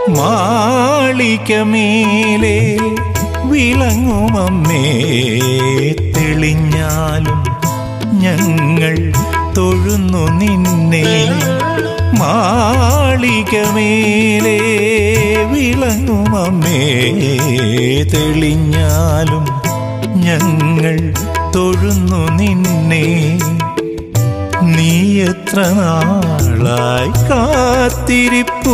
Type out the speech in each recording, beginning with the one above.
മാളികമേലെ വിളങ്ങുമമ്മേ തെളിഞ്ഞാലും ഞങ്ങൾ തൊഴുന്നു നിന്നെ മാളികമേലെ വിളങ്ങുമമ്മേ തെളിഞ്ഞാലും ഞങ്ങൾ തൊഴുന്നു നിന്നെ നീ എത്ര നാളായി കാത്തിരിപ്പൂ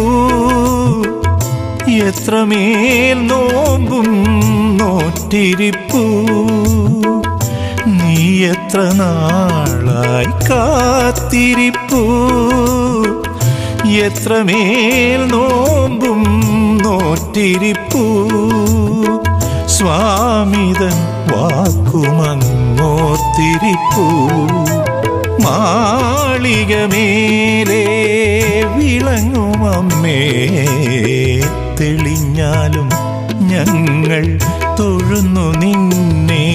എത്രമേൽ നോമ്പും നോറ്റിരിപ്പൂ നീ എത്ര നാളായി കാത്തിരിപ്പൂ എത്രമേൽ നോമ്പും നോറ്റിരിപ്പൂ സ്വാമിതൻ വാക്കുമങ്ങോത്തിരിപ്പൂ മാളികമേലെ വിളങ്ങുമമ്മേ തെളിഞ്ഞാലും ഞങ്ങൾ തൊഴുന്നു നിന്നെ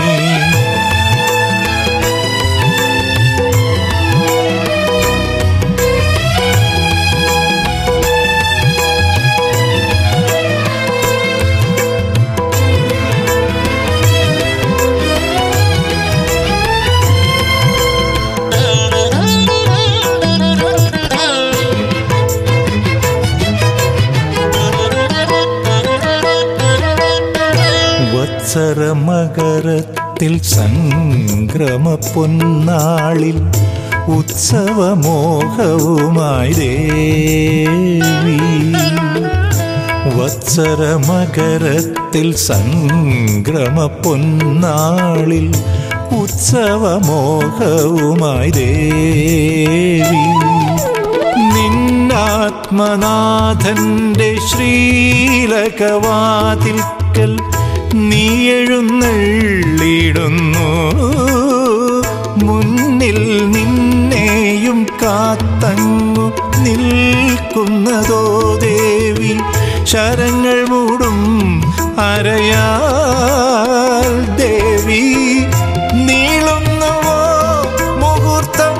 വത്സരമകരത്തിൽ സംക്രമ പൊന്നാളിൽ ഉത്സവമോഹവുമായി ദേവി വത്സരമകരത്തിൽ സംക്രമ പൊന്നാളിൽ ഉത്സവമോഹവുമായി ദേവി നിന്നാത്മനാഥന്റെ ശ്രീലകവാതിൽക്കൽ നീ എഴുന്നള്ളിടുന്നു മുന്നിൽ നിന്നെയും കാത്തങ്ങു നിൽക്കുന്നതോ ദേവി ശരങ്ങൾ മൂടും അരയാൽ ദേവി നീളുന്നുവോ മുഹൂർത്തം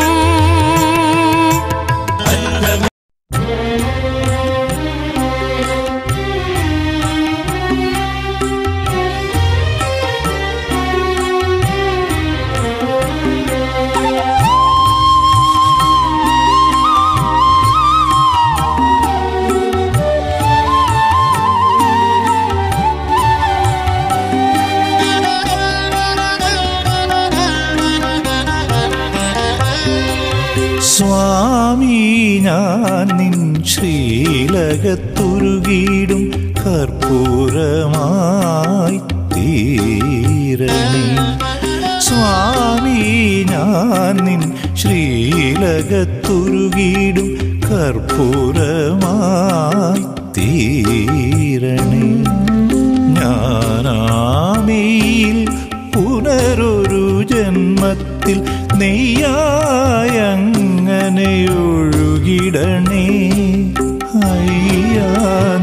സ്വാമി ഞാൻ നിൻ ശ്രീലകത്തുരുകിടും കർപ്പൂരമായി തീരണേ സ്വാമി ഞാൻ നിൻ ശ്രീലകത്തുരുകിടും കർപ്പൂരമായി തീരണേ ഞാനാമയിൽ പുനരൊരു ജന്മത്തിൽ നെയ്യായങ്ങനെ ഒഴുകിടണേ അയ്യാ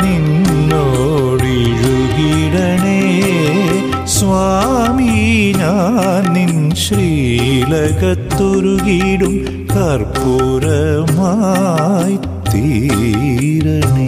നിന്നോടിഴുകിടണേ സ്വാമി ഞാൻ നിൻ ശ്രീലകത്തുരുകിടും കർപ്പൂരമായി തീരണേ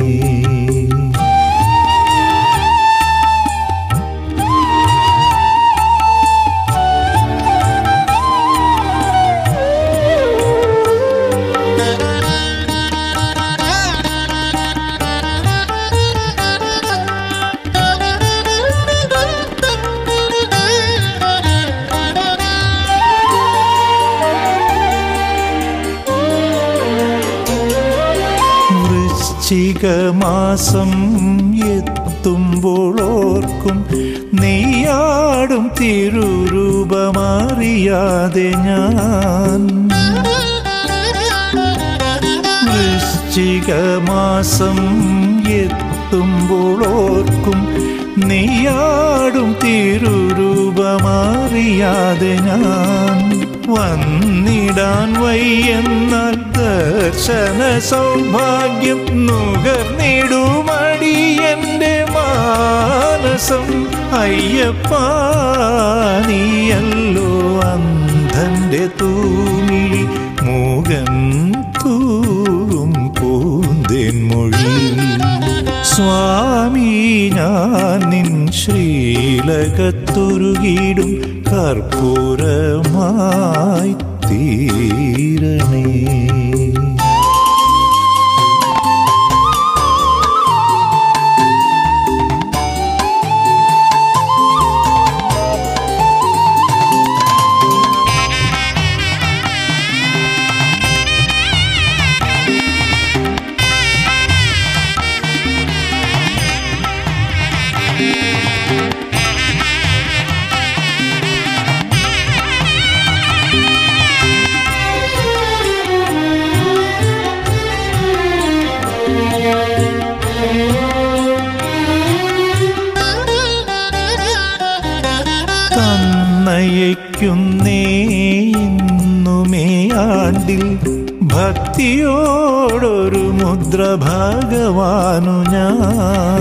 വൃശ്ചിക മാസം എത്തുമ്പോൾ ഓർക്കും നെയ്യാടും തിരുരൂപമറിയാതെ ഞാൻ വൃശ്ചിക മാസം എത്തുമ്പോൾ ഓർക്കും നെയ്യാടും തിരുരൂപമറിയാതെ ഞാൻ വന്നിടാൻ വയ്യെന്നാൽ ദർശന സൗഭാഗ്യം നുകർന്നിടുമടി എൻ്റെ മാനസം അയ്യപ്പ നീയല്ലോ അന്ധന്റെ തൂമിഴി മൂകൻ തൂവും പൂന്തേൻ മൊഴി സ്വാമി ഞാൻ നിൻ ശ്രീലകത്തുരുകിടും കർപ്പൂരമായി തീരണേ തന്നയക്കുന്നേ ഇന്നുമേ ആണ്ടിൽ ഭക്തിയോടൊരു മുദ്ര ഭഗവാനു ഞാൻ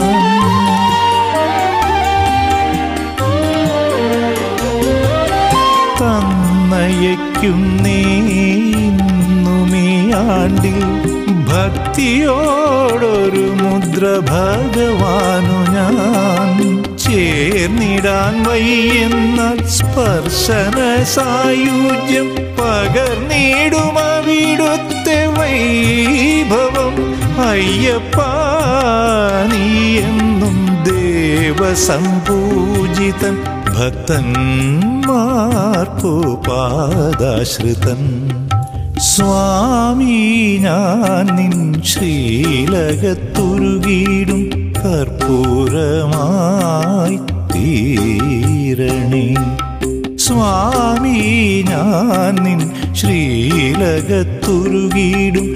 തന്നയക്കുന്നേ ഇന്നുമേ ആണ്ടിൽ ഭക്തിയോടൊരു മുദ്ര ഭഗവാനു ഞാൻ ചേർന്നിടാൻ വയ്യെന്നാൽ സ്പർശന സായുജ്യം പകർന്നിടും അവിടുത്തെ വൈഭവം അയ്യപ്പ നീ എന്നും ദേവസംപൂജിതൻ ഭക്തന്മാർക്കു പാദാശ്രിതൻ സ്വാമി ഞാൻ നിൻ ശ്രീലകത്തുരുകിടും കർപ്പൂരമായി തീരണേ സ്വാമി ഞാൻ നിൻ ശ്രീലകത്തുരുകിടും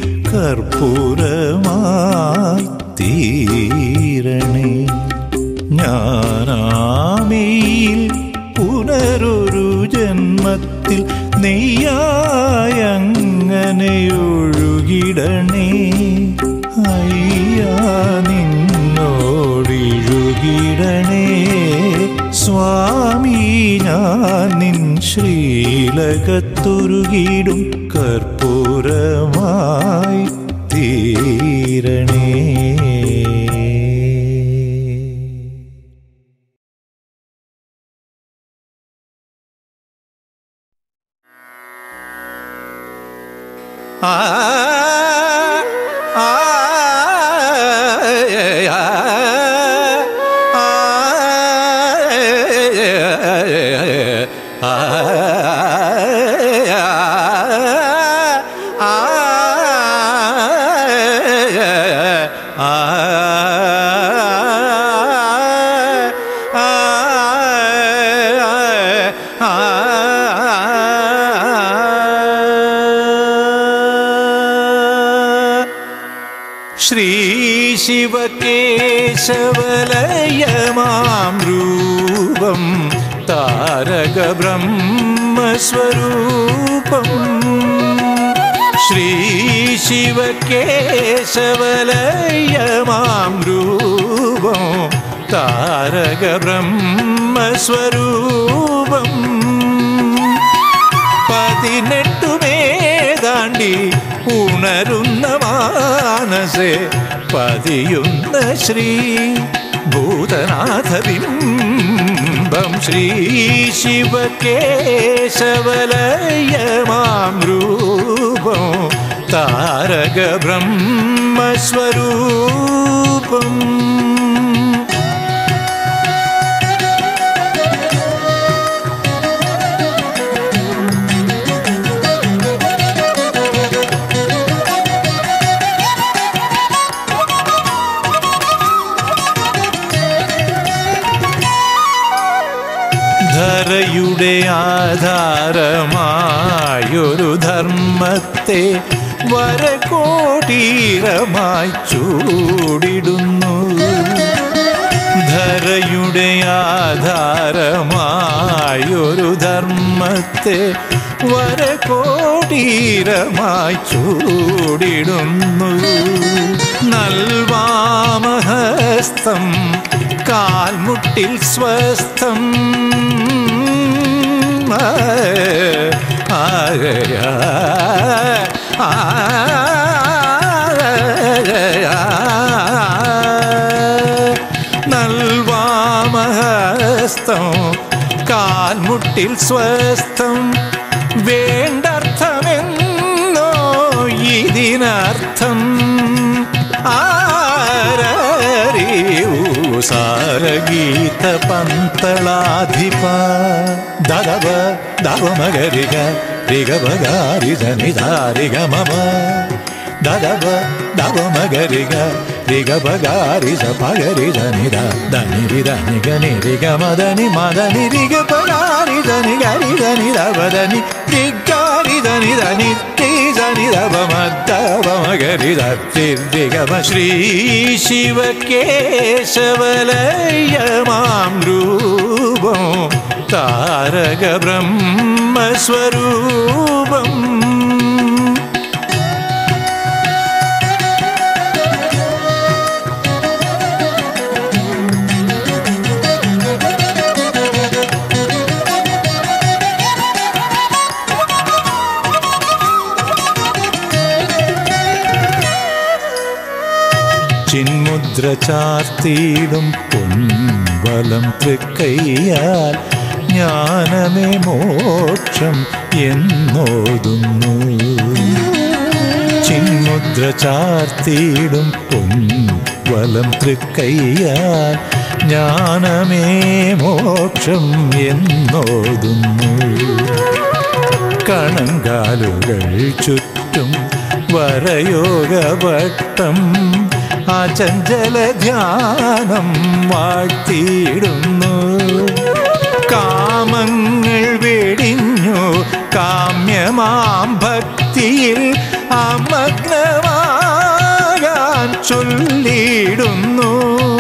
കർപ്പൂരമായി തീരണേ ഞാനാമയിൽ പുനരൊരു ജന്മത്തിൽ നെയ്യായങ്ങനെ ഒഴുകിടണേ അയ്യാ നിന്നോടിഴുകിടണേ സ്വാമി ഞാൻ നിൻ ശ്രീലകത്തുരുകിടും കർപ്പൂരമായി തീരണേ ആ ആ ശ്രീശിവകേശവലയമാം രൂപം താരകബ്രഹ്മസ്വരൂപം ശ്രീശിവകേശവലയമാം രൂപം താരകബ്രഹ്മസ്വരൂപം പതിനെട്ടുമേതാണ്ടി ഉണരുന്ന മാനസേ പതിയുന്ന ശ്രീ ഭൂതനാഥ ബിംബം ശ്രീ ശിവകേശവലയമാം രൂപം താരക ബ്രഹ്മസ്വരൂപം ധരയുടെ ആധാരമായൊരു ധർമ്മത്തെ വരകോടീരമായി ചൂടിടുന്നു ധരയുടെ ആധാരമായൊരു ധർമ്മത്തെ വരകോടീരമായി ചൂടിടുന്നു നൽവാമഹസ്തം കാൽമുട്ടിൽ സ്വസ്ഥം ആകയാ സ്വസ്ഥം വേണ്ടർത്ഥമെന്നോ ഇതിനർത്ഥം ആരറിയൂ സാരഗീത പന്തളാധിപ ദദവ ദവമകരിക രിഗവകാരിത നിധാരിക മമ ദദവ ദവമകരിക രിഗവകാരിത പകരിത നിധ ധനി വിധനി ഗനി രിഗ മദനി മദനി രിഗ പകാരിത നിഗരിത നിധവദനി രിഗാരിത നിധനി ധനി ധവമദ്ദവമകരിത രിഗമ ശ്രീ ശിവകേശവലയമാം രൂപം താരക ബ്രഹ്മസ്വരൂപം ചിന്മുദ്ര ചാർത്തിയിടും പൊൻവലം തൃക്കയ്യാൽ ജ്ഞാനമേ മോക്ഷം എന്നോതുന്നു ചിന്മുദ്ര ചാർത്തിയിടും പൊൻവലം തൃക്കയ്യാൽ ജ്ഞാനമേ മോക്ഷം എന്നോതുന്നു കണങ്കാലുകൾ ചുറ്റും വരയോഗവട്ടം അചഞ്ചല ധ്യാനം വാഴ്ത്തിയിടുന്നു കാമങ്ങൾ വെടിഞ്ഞു കാമ്യമാം ഭക്തിയിൽ അമഗ്നമാകാൻ ചൊല്ലിയിടുന്നു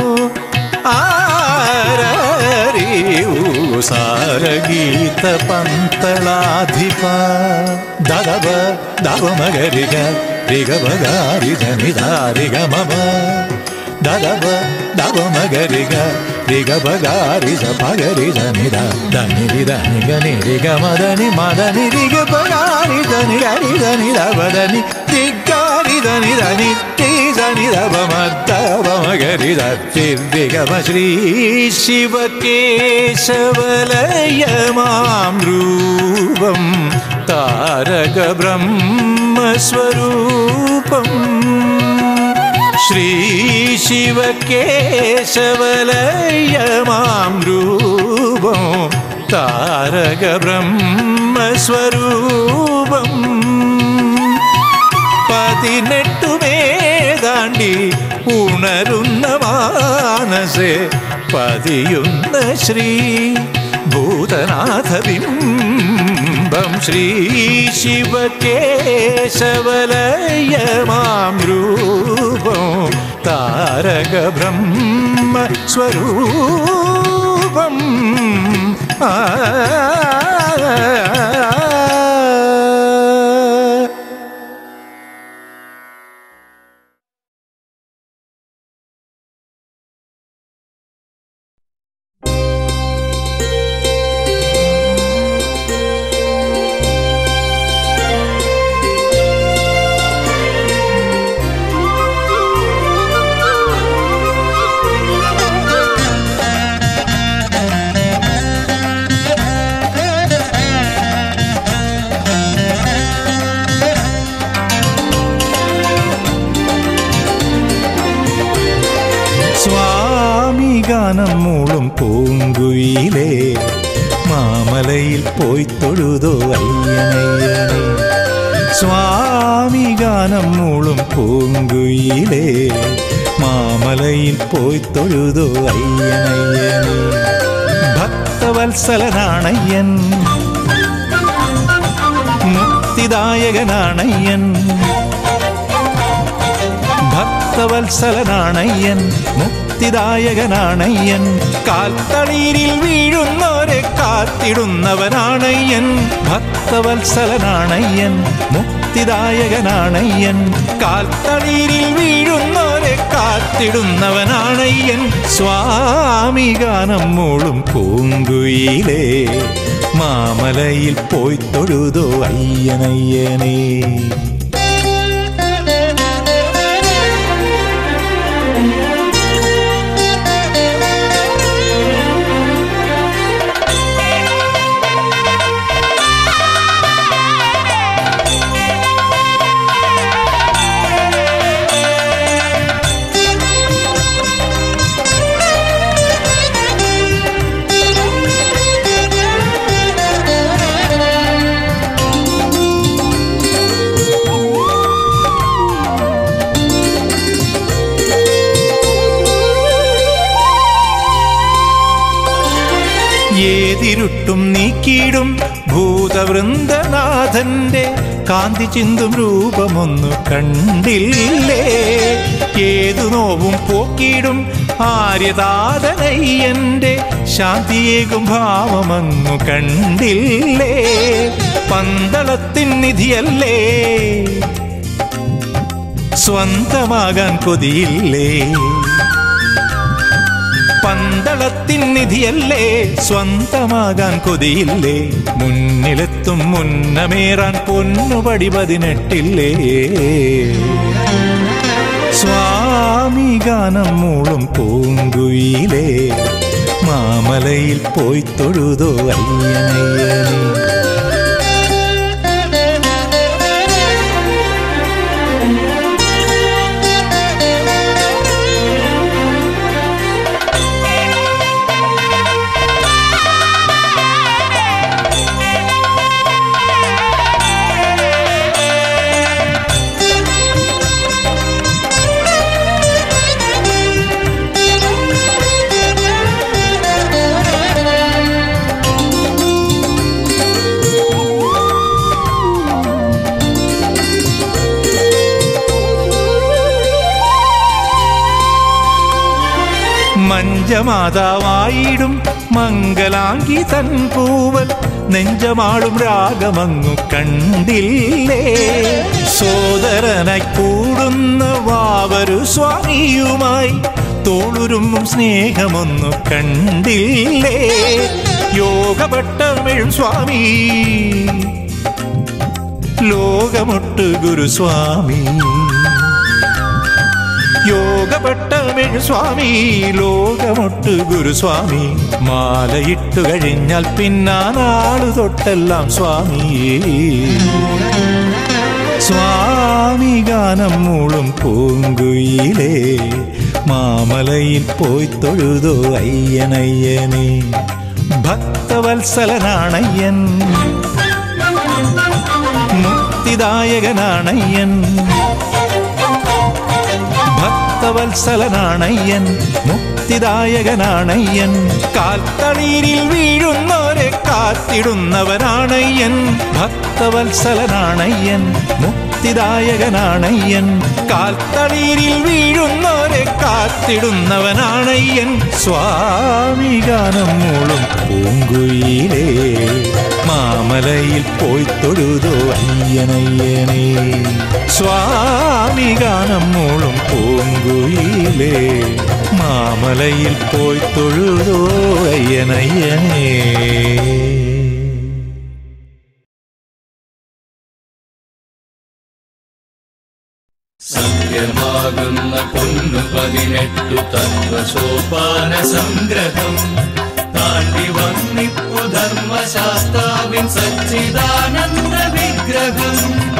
ആരറിയൂ സാരഗീത പന്തളാധിപ ദദവ ദവമകരിക രിഗവകാരിത നിധാരിക മമ ദദവ ദവമകരിക രിഗവകാരിത പകരിത നിധ ധനി ധനി ഗനി രിഗ മദനി മദനി രിഗ പകാരിത നിഗരിത നിധവദനി രിഗാരിത നിധനി ധനി ധവമദ്ദവമകരിത രിഗമ ശ്രീ ശിവകേശവലയമാം രൂപം താരക ബ്രഹ്മസ്വരൂപം ശ്രീ ശിവകേശവലയമാം രൂപം താരക ബ്രഹ്മസ്വരൂപം പതിനെട്ടുമേതാണ്ടി ഉണരുന്ന മാനസേ പതിയുന്ന ശ്രീ ഭൂതനാഥ ബിംബം ശ്രീ ശിവകേശവലയമാം രൂപം താരക ബ്രഹ്മ സ്വരൂപം ആ സ്വാമി ഗാനം മൂളും പൂങ്കുയിലേ മാമലയിൽ പോയി തൊഴുതോ അയ്യനയ്യനെ സ്വാമി ഗാനം മൂളും പൂങ്കുയിലേ മാമലയിൽ പോയി തൊഴുതോ അയ്യനയ്യനെ ഭക്തവത്സലനാണയ്യൻ മുക്തിദായകനാണയ്യൻ ഭക്തവത്സലനാണയ്യൻ മുക്തിദായകനാണയ്യൻ കാൽത്തളീരിൽ വീഴുന്നോരെ കാത്തിടുന്നവനാണയ്യൻ ഭക്തവത്സലനാണയ്യൻ മുക്തിദായകനാണയ്യൻ കാൽത്തളീരിൽ വീഴുന്നോരെ കാത്തിടുന്നവനാണയ്യൻ സ്വാമി ഗാനം മൂളും പൂങ്കുയിലേ മാമലയിൽ പോയി തൊഴുതോ അയ്യനയ്യനേ ഏതിരുട്ടും നീക്കിയിടും ഭൂതവൃന്ദനാഥന്റെ കാന്തി ചിന്തും രൂപമൊന്നു കണ്ടില്ലേ ഏതു നോവും പോക്കിയിടും ആര്യതാതനയ്യന്റെ ശാന്തിയേകും ഭാവമങ്ങു കണ്ടില്ലേ പന്തളത്തിൻ നിധിയല്ലേ സ്വന്തമാകാൻ കൊതിയില്ലേ പന്തളത്തിൻ നിധിയല്ലേ സ്വന്തമാകാൻ കൊതിയില്ലേ മുന്നിലെത്തും മുന്നമേറാൻ പൊന്നുപടി പതിനെട്ടില്ലേ സ്വാമി ഗാനം മൂളും പൂങ്കുയിലേ മാമലയിൽ പോയി തൊഴുതോ അയ്യനയ്യനേ മഞ്ചമാതാവായിടും മംഗലാങ്കി തൻ പൂവൽ നെഞ്ചമാളും രാഗമങ്ങു കണ്ടില്ലേ സോദരനായി കൂടുന്ന വാവരു സ്വാമിയുമായി തോളുരുമ്പും സ്നേഹമൊന്നു കണ്ടില്ലേ യോഗപട്ടമിഴും സ്വാമി ലോകമൊട്ട് ഗുരുസ്വാമി യോഗപട്ടമിഴ് സ്വാമി ലോകമൊട്ട് ഗുരുസ്വാമി മാലയിട്ടു കഴിഞ്ഞാൽ പിന്നാനാളു തൊട്ടെല്ലാം സ്വാമി സ്വാമി ഗാനം മൂളും പൂങ്കുയിലേ മാമലയിൽ പോയി തൊഴുതോ അയ്യനയ്യനെ ഭക്തവത്സലനാണയ്യൻ മുക്തിദായകനാണയ്യൻ ഭക്തവത്സലനാണയ്യൻ മുക്തിദായകനാണയ്യൻ കാൽത്തളീരിൽ വീഴുന്നോരെ കാത്തിടുന്നവനാണയ്യൻ ഭക്തവത്സലനാണയ്യൻ മുക്തിദായകനാണയ്യൻ കാൽത്തളീരിൽ വീഴുന്നോരെ കാത്തിടുന്നവനാണയ്യൻ സ്വാമി ഗാനം മൂളും പൂങ്കുയിലേ മാമലയിൽ പോയി തൊഴുതോ അയ്യനയ്യനേ സ്വാമി ഗാനം മൂളും പൂങ്കുയിലേ മാമലയിൽ പോയി തൊഴുതോ അയ്യനയ്യനേ സത്യമാകുന്ന പൊന്നു പതിനെട്ടു തത്വസോപാന സംഗ്രഹം താണ്ടി വന്നിപ്പു ധർമ്മശാസ്താവിൻ സച്ചിദാനന്ദ വിഗ്രഹം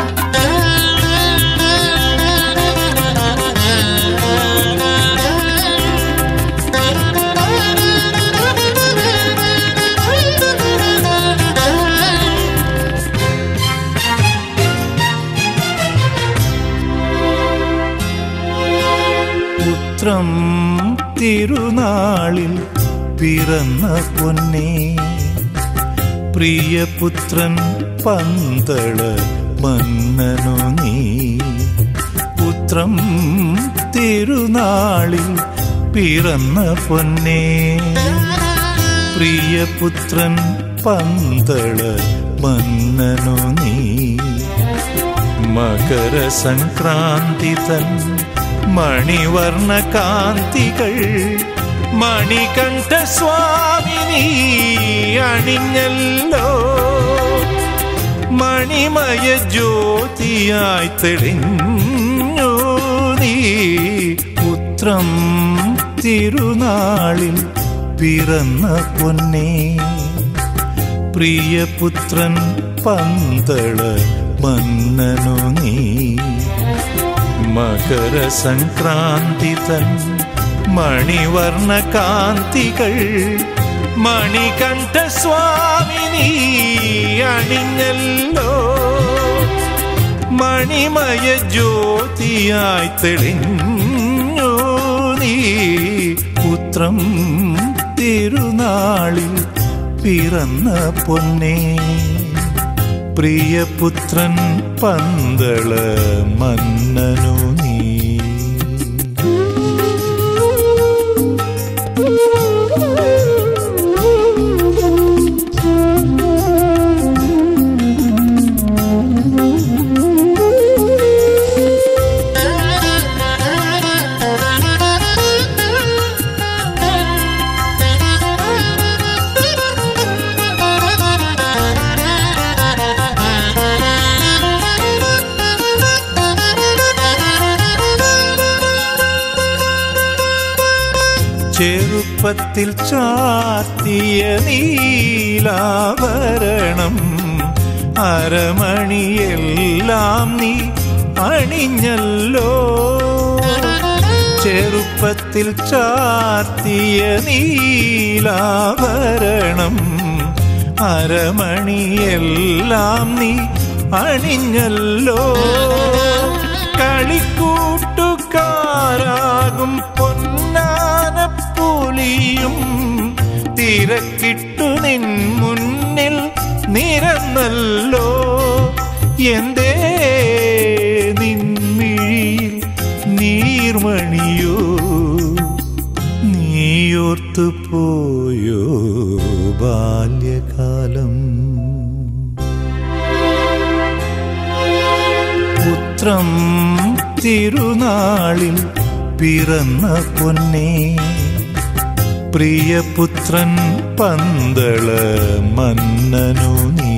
പുത്രം തിരുനാളിൽ പിറന്ന പൊന്നേ പ്രിയപുത്രൻ പന്തള മന്നനു നീ പുത്രം തിരുനാളിൽ പിറന്ന പൊന്നേ പ്രിയപുത്രൻ പന്തള മന്നനു നീ മകരസംക്രാന്തി തൻ മണിവർണ്ണ കാന്തികൾ മണികണ്ഠ സ്വാമിനി അണിഞ്ഞല്ലോ മണിമയ ജ്യോതിയായി തെളിഞ്ഞു നീ പുത്രം തിരുനാളിൽ പിറന്ന പൊന്നേ പ്രിയപുത്രൻ പന്തള മന്നനു നീ മകരസംക്രാന്തി തൻ മണിവർണ്ണ കാന്തികൾ മണികണ്ഠ സ്വാമിനി അണിഞ്ഞല്ലോ മണിമയ ജ്യോതിയായി തെളിഞ്ഞു നീ പുത്രം തിരുനാളിൽ പിറന്ന പൊന്നേ പ്രിയപുത്രൻ പന്തള മന്നനു നീ ചെറുപ്പത്തിൽ ചാർത്തിയ നീലാഭരണം അരമണിയെല്ലാം നീ അണിഞ്ഞല്ലോ ചെറുപ്പത്തിൽ ചാർത്തിയ നീലാഭരണം അരമണിയെല്ലാം നീ അണിഞ്ഞല്ലോ കളിക്കൂട്ടുകാരാകും പൊന്നാനപ്പൂലിയും തിരക്കിട്ടു നിൻ മുന്നിൽ നിരന്നല്ലോ എന്തേ നിൻമിഴിയിൽ നീർമണിയോ നീയോർത്തു പോയോ ബാല്യകാലം പുത്രം തിരുനാളിൽ പിറന്ന പൊന്നേ പ്രിയപുത്രൻ പന്തള മന്നനു നീ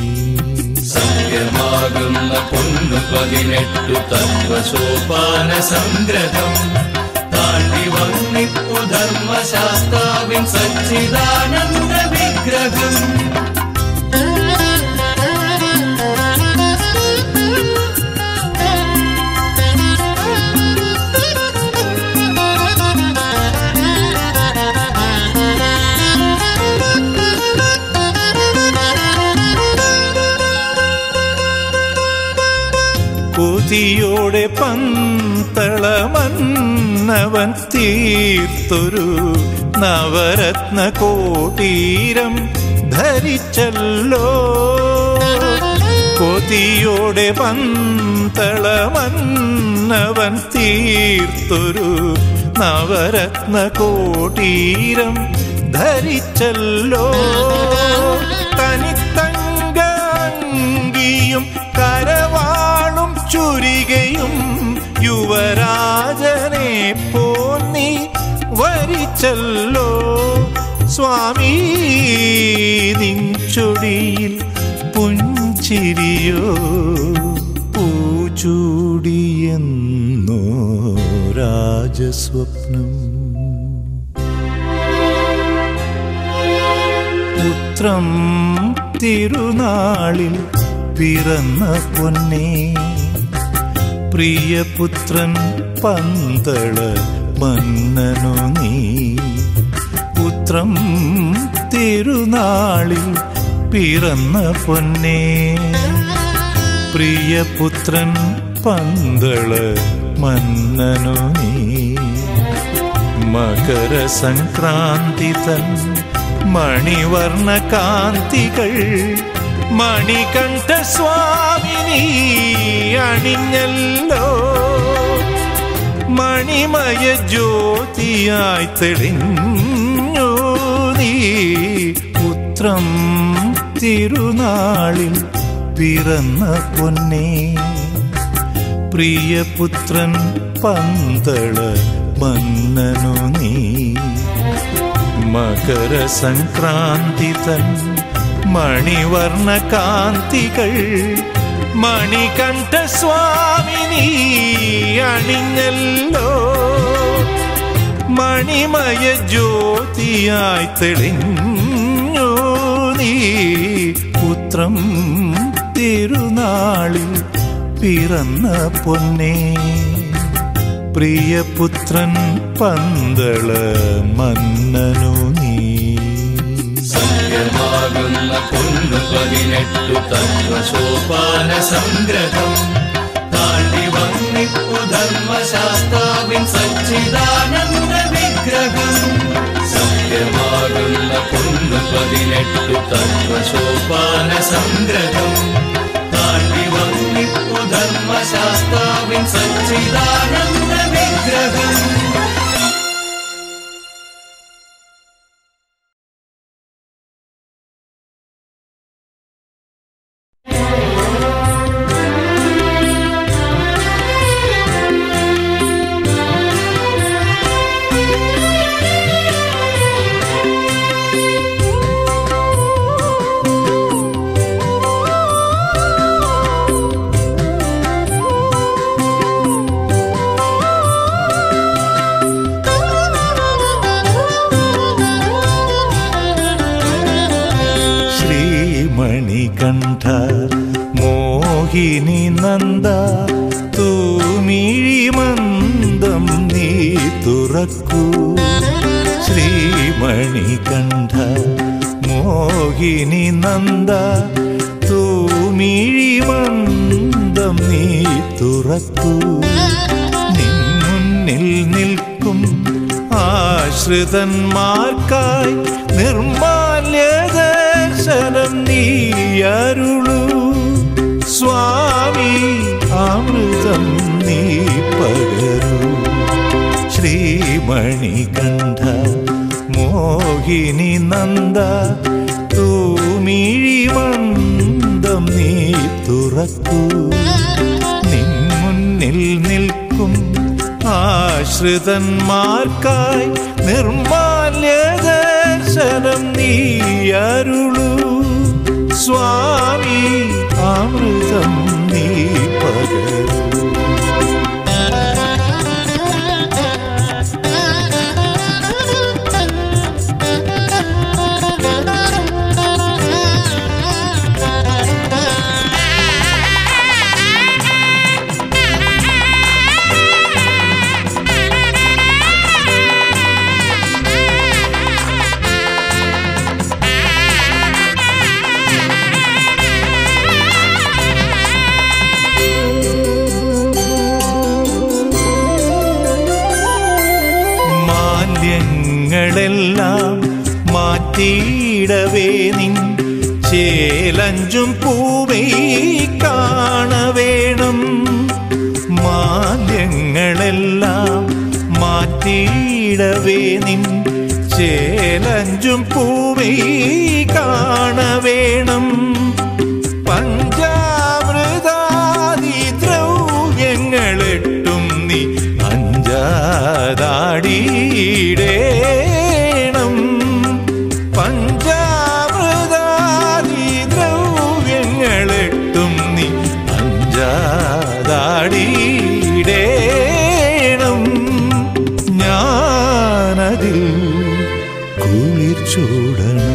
സത്യമാകുന്ന പൊന്നു പതിനെട്ടു തത്വസോപാന സംഗ്രഹം താണ്ടി വന്നിപ്പു ധർമ്മശാസ്താവിൻ സച്ചിദാനന്ദ വിഗ്രഹം കൊതിയോടെ പന്തളമന്നവൻ തീർത്തൊരു നവരത്ന കോട്ടീരം ധരിച്ചല്ലോ കൊതിയോടെ പന്തളമന്നവൻ തീർത്തൊരു നവരത്ന കോട്ടീരം ധരിച്ചല്ലോ തനിത്തങ്കി കരവാളും ചുരികയും യുവരാജനെ പോന്നി വരിച്ചല്ലോ സ്വാമി നിൻചൊടിയിൽ പുഞ്ചിരിയോ പൂചൂടിയെന്നോ രാജസ്വപ്നം പുത്രം തിരുനാളിൽ പിറന്ന പൊന്നേ പ്രിയപുത്രൻ പന്തള മന്നനു നീ പുത്രം തിരുനാളിൽ പിറന്ന പൊന്നേ പ്രിയപുത്രൻ പന്തള മന്നനു നീ മകരസംക്രാന്തി തൻ മണിവർണ്ണ കാന്തികൾ മണികണ്ഠ സ്വാമിനി അണിഞ്ഞല്ലോ മണിമയ ജ്യോതിയായി തെളിഞ്ഞു നീ പുത്രം തിരുനാളിൽ പിറന്ന പൊന്നേ പ്രിയപുത്രൻ പന്തള മന്നനു നീ മകരസംക്രാന്തി തൻ മണിവർണ്ണ കാന്തികൾ മണികണ്ഠ സ്വാമിനി അണിഞ്ഞല്ലോ മണിമയ ജ്യോതിയായി തെളിഞ്ഞു നീ പുത്രം തിരുനാളിൽ പിറന്ന പൊന്നേ പ്രിയപുത്രൻ പന്തള മന്നനു നീ സത്യമാകുന്ന പൊന്നു പതിനെട്ടു തത്വസോപാന സംഗ്രഹം താണ്ടി വന്നിപ്പു ധർമ്മശാസ്താവിൻ സച്ചിദാനന്ദ വിഗ്രഹം സത്യമാകുന്ന പൊന്നു പൊന്നു പതിനെട്ടു തത്വസോപാന സംഗ്രഹം താണ്ടി വന്നിപ്പു ധർമ്മശാസ്താവിൻ സച്ചിദാനന്ദ വിഗ്രഹം ശ്രീമണികണ്ഠ മോഹിനി നന്ദ തൂമിഴി മന്ദം നീ തുറക്കൂ ശ്രീമണികണ്ഠ മോഹിനി നന്ദ തൂമിഴി മന്ദം നീ തുറക്കൂ നിൻ മുന്നിൽ നിൽക്കും ആശ്രിതന്മാർക്കായി നിർമാല്യ ദർശനം നീ അരുളൂ സ്വാമി അമൃതം നീ പകരൂ ശ്രീമണികണ്ഠ മോഹിനി നന്ദ തൂമിഴി മന്ദം നീ തുറക്കൂ നിൻ മുന്നിൽ നിൽക്കും ആശ്രിതന്മാർക്കായി നിർമാല്യ ദർശനം നീ അരുളൂ സ്വാമി അമൃതം നീ പകരൂ മാന്യങ്ങളെല്ലാം മാറ്റിയിടവേ നിൻ ചേലഞ്ചും പൂവേ കാണവേണം മാന്യങ്ങളെല്ലാം മാറ്റിയിടവേ നിൻ ചേലഞ്ചും പൂവേ കാണവേണം പഞ്ചാമൃതാദി ദ്രവ്യങ്ങളെട്ടും നീ അഞ്ചാതാടിയിടേണം പഞ്ചാമൃതാദി ദ്രവ്യങ്ങളെട്ടും നീ അഞ്ചാതാടിയിടേണം ഞാനതിൽ കുളിർ ചൂടണം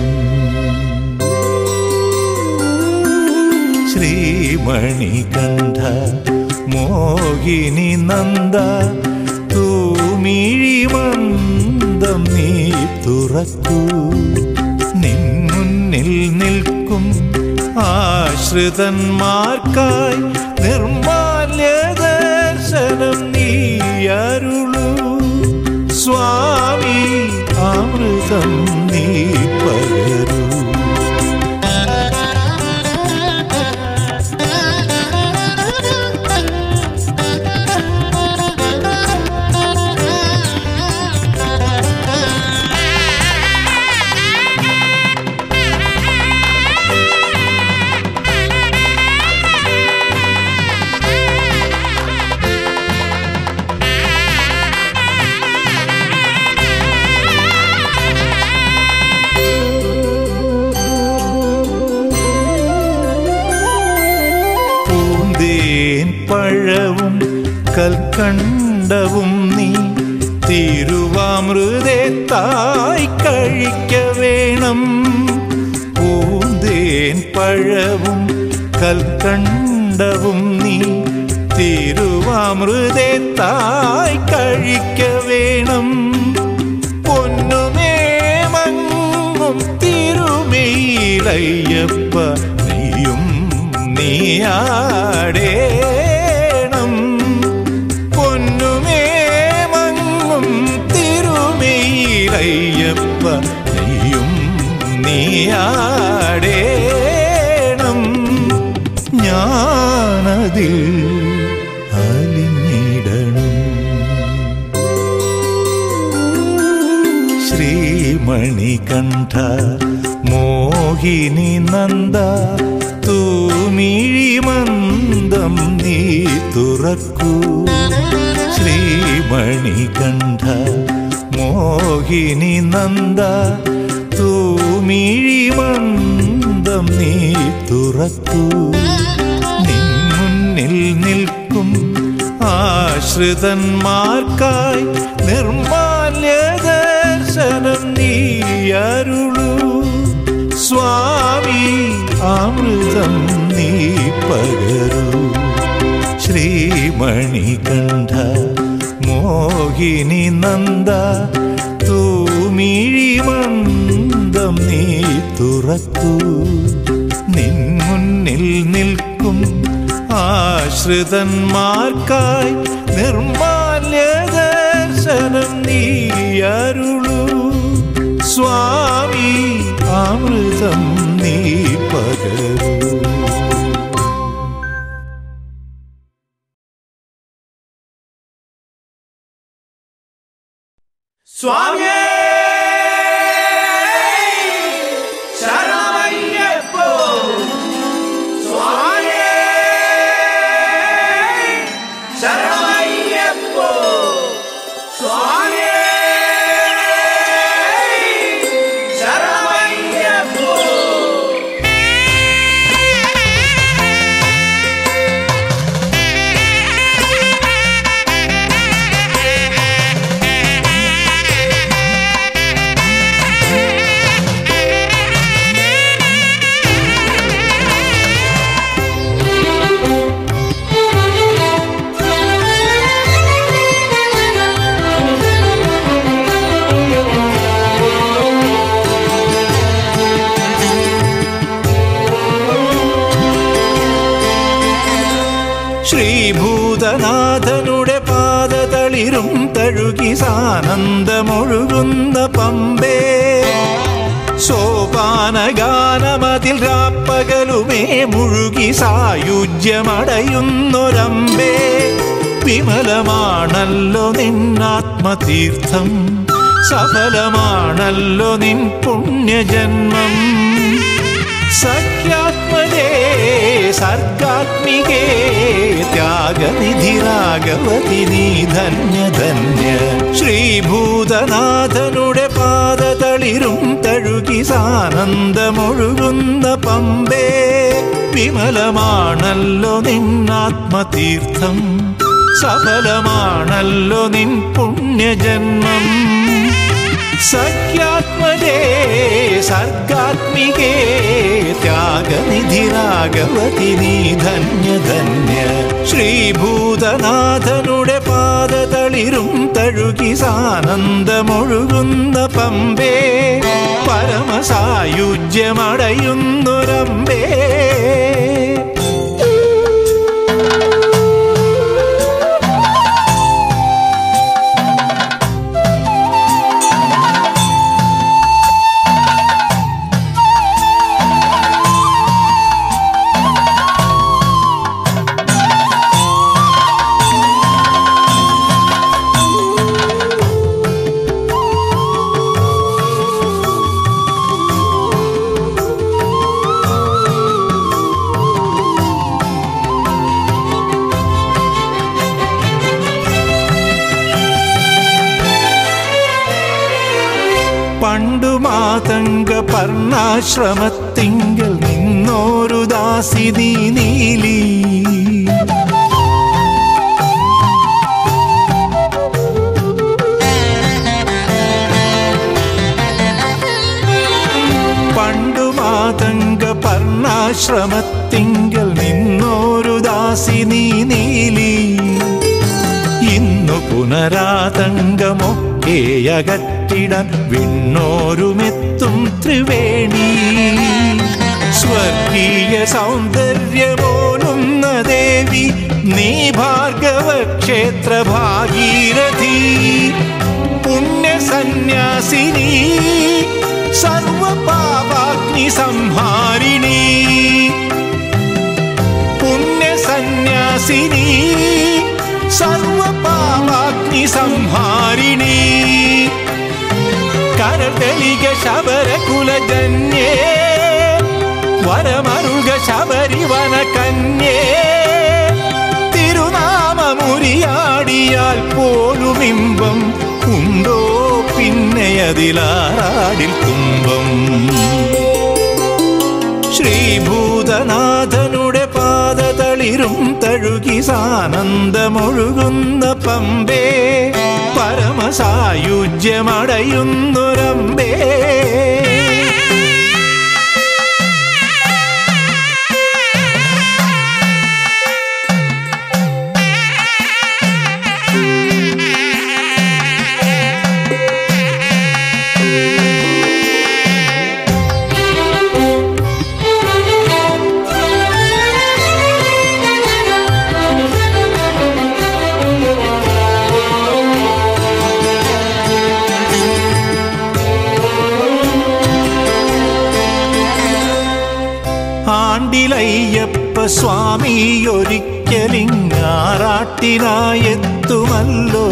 ശ്രീമണികണ്ഠ മോഹിനി നന്ദ തൂമിഴി മന്ദം നീ തുറക്കൂ നിൻ മുന്നിൽ നിൽക്കും ആശ്രിതന്മാർക്കായി നിർമാല്യ ദർശനം നീ അരുളൂ സ്വാമി അമൃതം നീ പകരൂ പൂന്തേൻ പഴവും കൽക്കണ്ടവും നീ തിരുവാമൃതേ തായ് കഴിക്ക വേണം പൂന്തേൻ പഴവും കൽക്കണ്ടവും നീ തിരുവാമൃതേ തായ് കഴിക്ക വേണം പൊന്നുമേമങ്ങും തിരുമയിലയ്യപ്പ നീയും നീയാടേണം പൊന്നുമേമങ്ങും തിരുമയിലയ്യപ്പ നീയും നീ നീയാടേണം ഞാനതിൽ അലിഞ്ഞിടണം ശ്രീമണികണ്ഠ മോഹിനി നന്ദ തൂമിഴിമന്ദം നീ തുറക്കൂ ശ്രീമണികണ്ഠ മോഹിനി നന്ദ തൂമിഴിമന്ദം നീ തുറക്കൂ നിൻ മുന്നിൽ നിൽക്കും ആശ്രിതന്മാർക്കായി നിർമാല്യ ദർശനം നീ അരുളൂ സ്വാമി അമൃതം നീ പകരൂ ശ്രീമണികണ്ഠ മോഹിനി നന്ദ തൂമിഴിമന്ദം നീ തുറക്കൂ നിൻ മുന്നിൽ നിൽക്കും ആശ്രിതന്മാർക്കായി നിർമാല്യ ദർശനം നീ അരുളൂ സ്വാമി അമൃതം നീ പകരൂ സ്വാമിയേ ശരണമയ്യപ്പോ സ്വാമിയേ ശരണമയ്യപ്പോ സ്വാമിയേ ശരണമയ്യപ്പോ ശ്രീഭൂതനാഥനുടെ പാദതളിരും തഴുകി സാനന്ദമൊഴുകുന്ന പമ്പേ സോപാനഗാനമതിൽ രാപ്പകലുമേ മുഴുകി സായുജ്യമടയുന്നൊരമ്പേ വിമലമാണല്ലോ നിന്നാത്മതീർത്ഥം സഫലമാണല്ലോ നിൻ പുണ്യജന്മം സഖ്യാത്മജേ സർഗാത്മികേ ത്യാഗനിധിരാഗവതി നീ ധന്യ ധന്യ ശ്രീഭൂതനാഥനുടെ പാദതളിരും തഴുകി സാനന്ദമൊഴുകുന്ന പമ്പേ വിമലമാണല്ലോ നിന്നാത്മതീർത്ഥം സഫലമാണല്ലോ നിൻ പുണ്യജന്മം സഖ്യാത്മജേ സർഗാത്മികേ ത്യാഗനിധിരാഗവതി നീ ധന്യ ധന്യ ശ്രീഭൂതനാഥനുടെ പാദതളിരും തഴുകി സാനന്ദമൊഴുകുന്ന പമ്പേ പരമസായുജ്യമടയുന്നൊരമ്പേ പണ്ടു മാതംഗ പർണാശ്രമത്തിങ്കൽ നിന്നോരു ദാസിനി നീലി പണ്ടു മാതംഗ പർണാശ്രമത്തിങ്കൽ നിന്നോരു ദാസിനി നീലി ഇന്നു പുനരാതങ്കമൊക്കെ അകറ്റിടാൻ വിണ്ണോരുമെത്തും ത്രിവേണി സ്വർഗീയ സൗന്ദര്യമോലുന്ന ദേവി നീ ഭാർഗവ ക്ഷേത്ര ഭാഗീരഥി പുണ്യ സന്യാസിനി സർവപാപാഗ്നി സംഹാരിണി പുണ്യ സന്യാസിനി സർവപാപാഗ്നി സംഹാരിണി കരതലിക ശബരകുലജന്യേ വരമരുക ശബരിവന കന്യേ തിരുനാമമുരിയാടിയാൽ പോലുമിമ്പം ഉണ്ടോ പിന്നെ അതിലാറാടിൽ തുമ്പം ശ്രീഭൂതനാഥനുടെ പാദതളിരും തഴുകി സാനന്ദമൊഴുകുന്ന പമ്പേ പരമസായുജ്യമടയുന്നൊരമ്പേ ആണ്ടിലയ്യപ്പ സ്വാമി ഒരിക്കലിങ്ങാറാട്ടിനായെത്തുമല്ലോ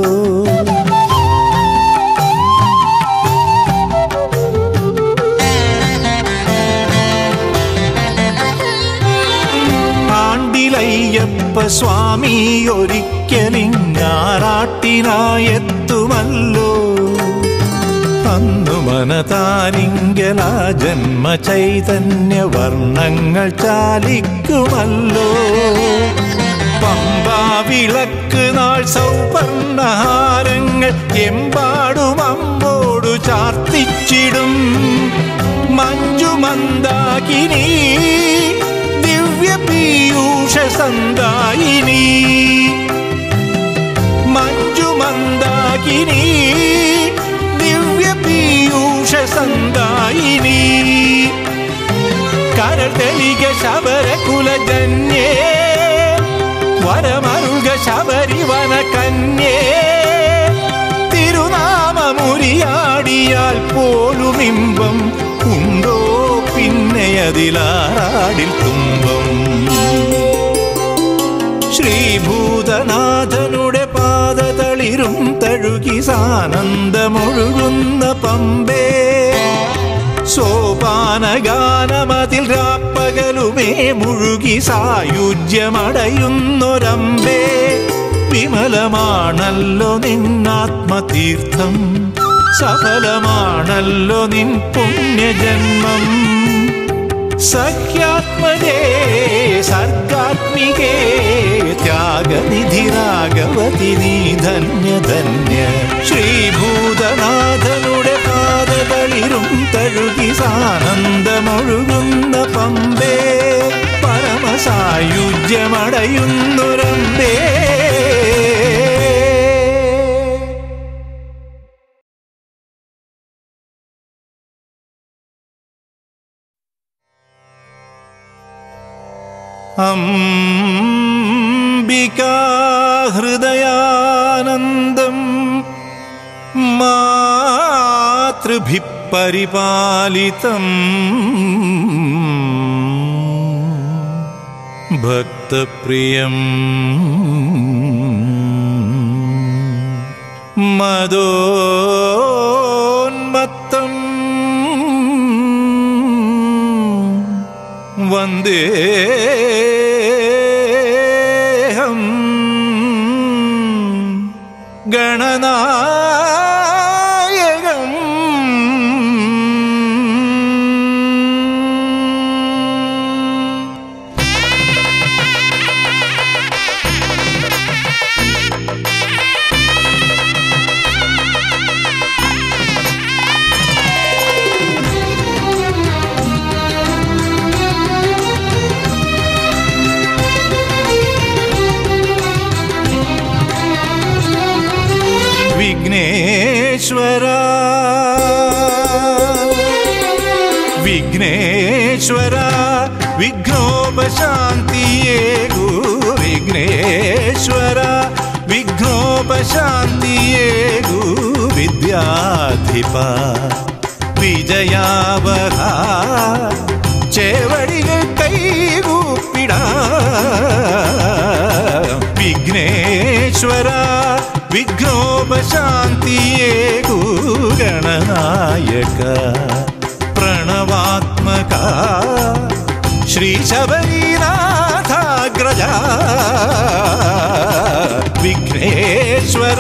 ആണ്ടിലയ്യപ്പ സ്വാമി ഒരിക്കലിങ്ങാറാട്ടിനായെത്തുമല്ലോ അന്നു മനതാരിങ്കല ജന്മ ചൈതന്യ വർണ്ണങ്ങൾ ചാലിക്കുമല്ലോ പമ്പാ വിളക്ക് നാൾ സൗപർണഹാരങ്ങൾ എമ്പാടും അമ്പോടു ചാർത്തിച്ചിടും മഞ്ജുമന്ദാകിനി ദിവ്യ പീയൂഷ സന്ദായിനി മഞ്ജുമന്ദാകിനി ദിവ്യ പീയൂഷ സന്ദായിനി കരതലിക ശബരകുലജന്യേ വരമരുക ശബരിവന കന്യേ തിരുനാമമുരിയാടിയാൽ പോലുമിമ്പം ഉണ്ടോ പിന്നെ അതിലാറാടിൽ തുമ്പം ശ്രീഭൂതനാഥനുടെ പാദതളിരും തഴുകി സാനന്ദമൊഴുകുന്ന പമ്പേ സോപാനഗാനമതിൽ രാപ്പകലുമേ മുഴുകി സായുജ്യമടയുന്നൊരമ്പേ വിമലമാണല്ലോ നിന്നാത്മതീർത്ഥം സഫലമാണല്ലോ നിൻ പുണ്യജന്മം സഖ്യാത്മജേ സർഗാത്മികേ ത്യാഗനിധി രാഘവതി നീ ധന്യ ധന്യ ശ്രീഭൂതനാഥനുടെ പാദതളിരും തഴുകി സാനന്ദമൊഴുകുന്ന പമ്പേ പരമസായുജ്യമടയുന്നൊരമ്പേ അംബികാഹൃദയാനന്ദം മാതൃഭിः പരിപാലിതം ഭക്തപ്രിയം മദോന്മത്തം വന്ദേഹം ഗണനായകം വിഘ്നേശ്വര വിഘ്നേശ്വര വിഘ്നോപശാന്തിയേകു വിഘ്നേശ്വര വിഘ്നോപശാന്തിയേകു വിദ്യാധിപ വിജയാവഹ ചേവടികൾ കൈകൂപ്പിട വിഘ്നേശ്വര വിഘ്നോപശാന്തിയേ ഗണനായക പ്രണവാത്മക ശ്രീ ശബരീനാഥാഗ്രജ വിഘ്നേശ്വര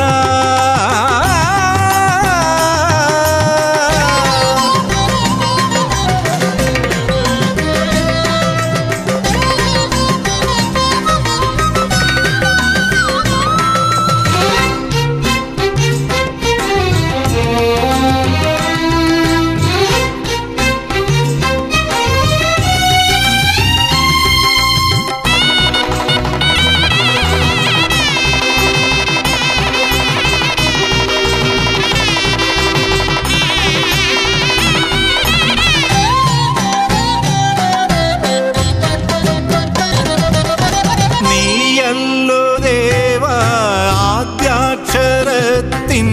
നീയല്ലോ ദേവ ആദ്യാക്ഷരത്തിൻ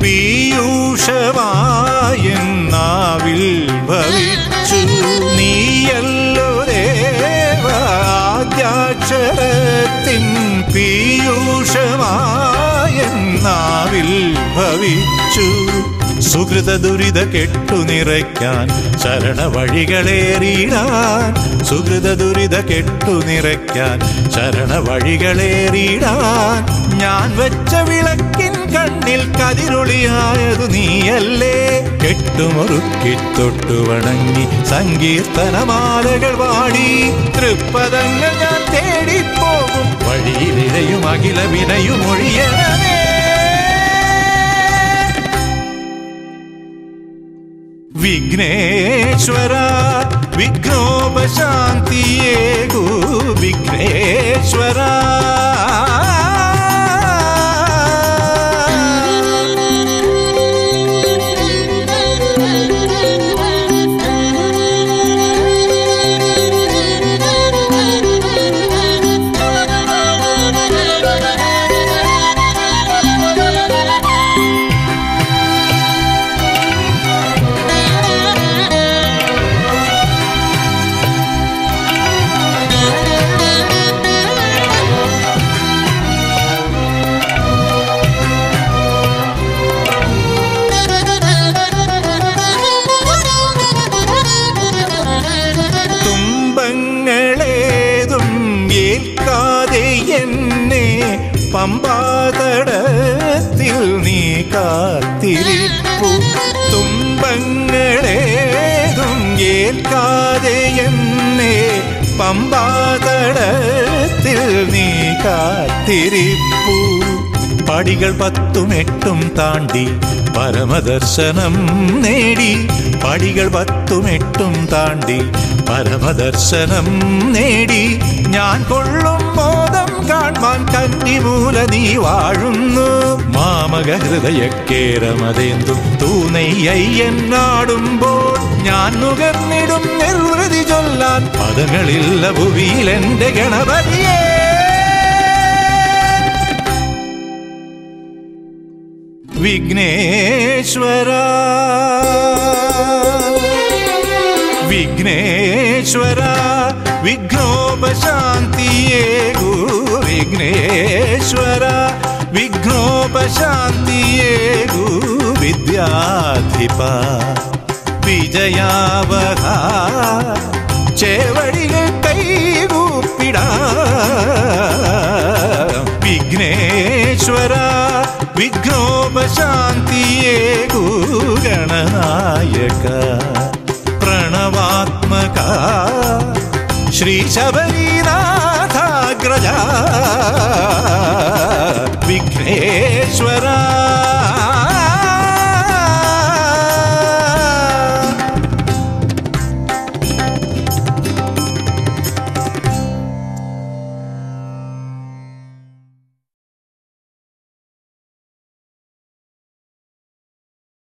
പീയൂഷമായെന്നാവിൽ ഭവിച്ചു നീയല്ലോ ദേവ ആദ്യാക്ഷരത്തിൻ പീയൂഷമായെന്നാവിൽ ഭവിച്ചു സുഹൃത ദുരിത കെട്ടു നിറയ്ക്കാൻ ശരണ വഴികളേറിടാൻ സുഹൃത ദുരിത കെട്ടു നിറയ്ക്കാൻ ശരണ വഴികളേറിടാൻ ഞാൻ വെച്ച വിളക്കിൻ കണ്ണിൽ കതിരൊളിയായതു നീയല്ലേ കെട്ടുമുറുക്കി തൊട്ടു വണങ്ങി സങ്കീർത്തനമാലകൾ പാടി തൃപ്പദങ്ങൾ ഞാൻ തേടിപ്പോകും വഴിയിലിഴയും അഖില വിനയും ഒഴിയണമേ വിഘ്നേശ്വര വിഘ്നോപശാന്തിയേകു വിഘ്നേശ്വര തുമ്പങ്ങളേതും ഏൽക്കാതെ എന്നെ പമ്പാതടത്തിൽ നീ കാത്തിരിപ്പു തുമ്പങ്ങളേതും ഏൽക്കാതെ എന്നെ പമ്പാതടത്തിൽ നീ കാത്തിരിപ്പു പടികൾ പത്തും എട്ടും താണ്ടി പരമദർശനം നേടി പടികൾ പത്തും എട്ടും താണ്ടി പരമദർശനം നേടി ഞാൻ കൊള്ളും മോദം കാൺമാൻ കന്നിമൂല നീ വാഴുന്നു മാമക ഹൃദയക്കേരമതേന്തും തൂനെയ്യയ്യനാടുമ്പോൾ ഞാൻ നുകർന്നിടും നിർവൃതി ചൊല്ലാൻ പദങ്ങളില്ല ഭുവിയിൽ എന്റെ ഗണപതിയേ വിഘ്നേശ്വര വിഘ്നേശ്വര വിഘ്നോപശാന്തിയേകു വിഘ്നേശ്വര വിഘ്നോപശാന്തിയേകു വിദ്യാധിപ വിജയാവഹ ചേവടികൾ കൈകൂപ്പിട വിഘ്നേശ്വര വിഘ്നോപശാന്തിയേകു ഗണനായക പ്രണവാത്മക ശ്രീ ശബരീനാഥാഗ്രജ വിഘ്നേശ്വര